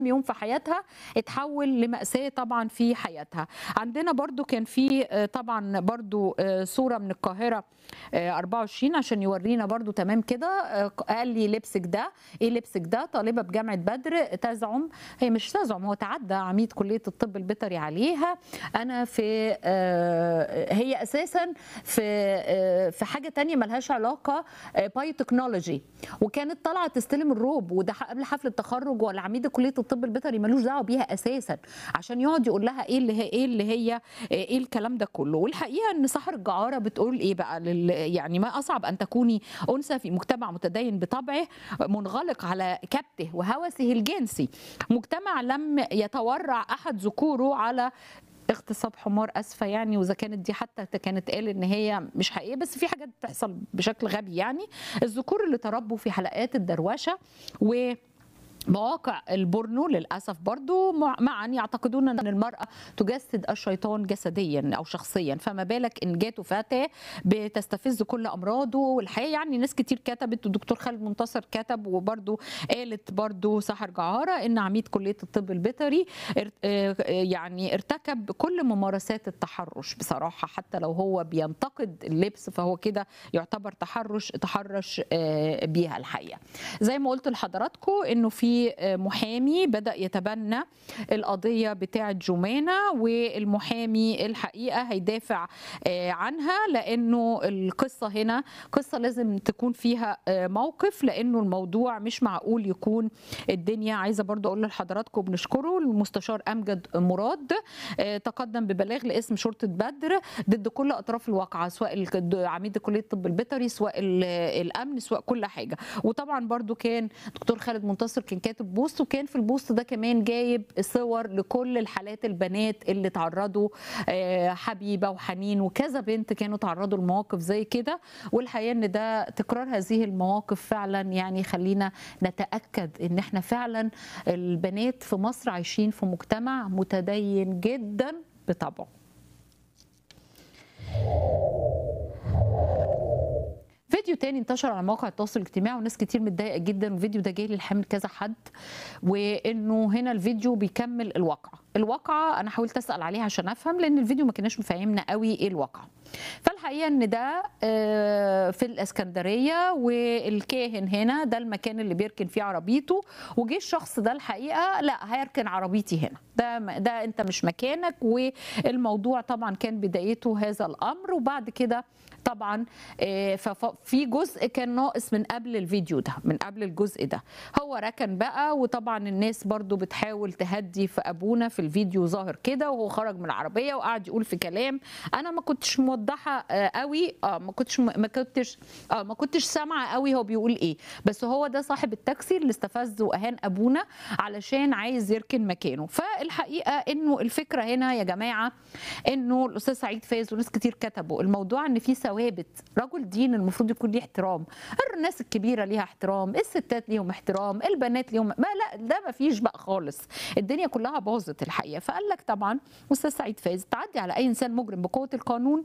يوم في حياتها اتحول لمأساة طبعا في حياتها عندنا برضو كان في آه، طبعا برضو آه، صورة من القاهرة آه، 24 عشان يورينا برضو تمام كده آه، قال لي لبسك ده ايه لبسك ده طالبة بجامعة بدر تزعم هي مش تزعم هو تعدى عميد كلية الطب البيطري عليها انا في آه، هي اساسا في آه، في حاجة تانية ملهاش علاقة باي تكنولوجي وكانت طالعة تستلم الروب وده قبل حفل التخرج ولا عميد كلية الطب البيطري ملوش دعوة بيها اساسا عشان يقعد يقول لها ايه اللي هي ايه اللي هي ايه الكلام ده كله والحقيقه ان سحر الجعاره بتقول ايه بقى لل يعني ما اصعب ان تكوني انثى في مجتمع متدين بطبعه منغلق على كبته وهوسه الجنسي مجتمع لم يتورع احد ذكوره على اغتصاب حمار اسفه يعني واذا كانت دي حتى كانت قال ان هي مش حقيقيه بس في حاجات بتحصل بشكل غبي يعني الذكور اللي تربوا في حلقات الدروشه و مواقع البورنو للاسف برضو مع- معا يعتقدون ان المراه تجسد الشيطان جسديا او شخصيا فما بالك ان جاته فتاه بتستفز كل امراضه والحقيقه يعني ناس كتير كتبت والدكتور خالد منتصر كتب وبرضو قالت برضو سحر جعاره ان عميد كليه الطب البيطري ار- آه، يعني ارتكب كل ممارسات التحرش بصراحه حتى لو هو بينتقد اللبس فهو كده يعتبر تحرش تحرش آه، بيها الحقيقه زي ما قلت لحضراتكم انه في محامي بدا يتبنى القضيه بتاعه جمانه والمحامي الحقيقه هيدافع آه، عنها لانه القصه هنا قصه لازم تكون فيها آه، موقف لانه الموضوع مش معقول يكون الدنيا عايزه برضو اقول لحضراتكم بنشكره المستشار امجد مراد آه، تقدم ببلاغ لاسم شرطه بدر ضد كل اطراف الواقعه سواء ال- عميد كليه الطب البيطري سواء ال- الامن سواء كل حاجه وطبعا برضو كان دكتور خالد منتصر كان كاتب بوست وكان في البوست ده كمان جايب صور لكل الحالات البنات اللي تعرضوا آه، حبيبه وحنين وكذا بنت كانوا تعرضوا لمواقف زي كده والحقيقه ان ده تكرار هذه المواقف فعلا يعني يخلينا نتاكد ان احنا فعلا البنات في مصر عايشين في مجتمع متدين جدا بطبعه فيديو تاني انتشر على مواقع التواصل الاجتماعي وناس كتير متضايقه جدا والفيديو ده جاي للحمل كذا حد وانه هنا الفيديو بيكمل الواقعه الواقعه انا حاولت اسال عليها عشان افهم لان الفيديو ما كناش مفهمنا قوي ايه الواقعه فالحقيقه ان ده آه، في الاسكندريه والكاهن هنا ده المكان اللي بيركن فيه عربيته وجه الشخص ده الحقيقه لا هيركن عربيتي هنا ده ده انت مش مكانك والموضوع طبعا كان بدايته هذا الامر وبعد كده طبعا آه، ففي جزء كان ناقص من قبل الفيديو ده من قبل الجزء ده هو ركن بقى وطبعا الناس برضو بتحاول تهدي في ابونا في الفيديو ظاهر كده وهو خرج من العربيه وقعد يقول في كلام انا ما كنتش موضحه آه، قوي اه ما كنتش ما كنتش اه ما كنتش سامعه قوي هو بيقول ايه بس هو ده صاحب التاكسي اللي استفز واهان ابونا علشان عايز يركن مكانه فالحقيقه انه الفكره هنا يا جماعه انه الاستاذ سعيد فايز وناس كتير كتبوا الموضوع ان في ثوابت رجل دين المفروض يكون ليه احترام الناس الكبيره ليها احترام الستات ليهم احترام البنات ليهم ما لا ده ما فيش بقى خالص الدنيا كلها باظت الحقيقه فقال لك طبعا استاذ سعيد فايز تعدي على اي انسان مجرم بقوه القانون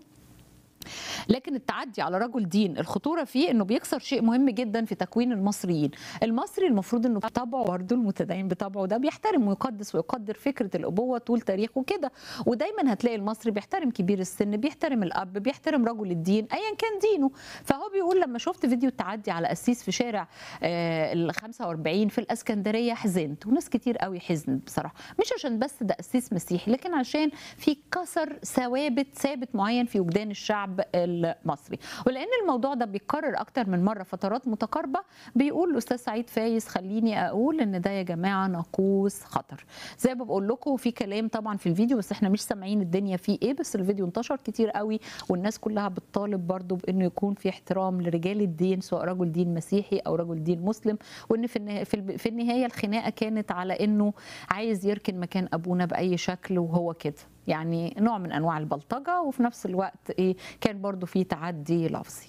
لكن التعدي على رجل دين الخطوره فيه انه بيكسر شيء مهم جدا في تكوين المصريين المصري المفروض انه بطبعه برضه المتدين بطبعه ده بيحترم ويقدس ويقدر فكره الابوه طول تاريخه كده ودايما هتلاقي المصري بيحترم كبير السن بيحترم الاب بيحترم رجل الدين ايا كان دينه فهو بيقول لما شفت فيديو التعدي على قسيس في شارع آه، ال 45 في الاسكندريه حزنت وناس كتير قوي حزنت بصراحه مش عشان بس ده قسيس مسيحي لكن عشان في كسر ثوابت ثابت معين في وجدان الشعب المصري ولان الموضوع ده بيتكرر اكتر من مره فترات متقاربه بيقول الاستاذ سعيد فايز خليني اقول ان ده يا جماعه ناقوس خطر زي ما بقول لكم في كلام طبعا في الفيديو بس احنا مش سامعين الدنيا فيه ايه بس الفيديو انتشر كتير قوي والناس كلها بتطالب برضو بانه يكون في احترام لرجال الدين سواء رجل دين مسيحي او رجل دين مسلم وان في النهايه في الب- في النهايه الخناقه كانت على انه عايز يركن مكان ابونا باي شكل وهو كده يعني نوع من انواع البلطجه وفي نفس الوقت ايه كان برضو في تعدي لفظي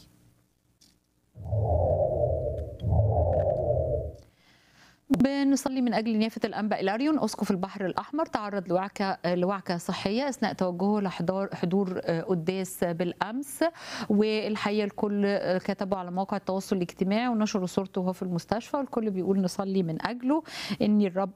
بنصلي من اجل نيافه الانبا الاريون اسقف البحر الاحمر تعرض لوعكه لوعكه صحيه اثناء توجهه لحضور حضور قداس بالامس والحقيقه الكل كتبوا على مواقع التواصل الاجتماعي ونشروا صورته وهو في المستشفى والكل بيقول نصلي من اجله ان الرب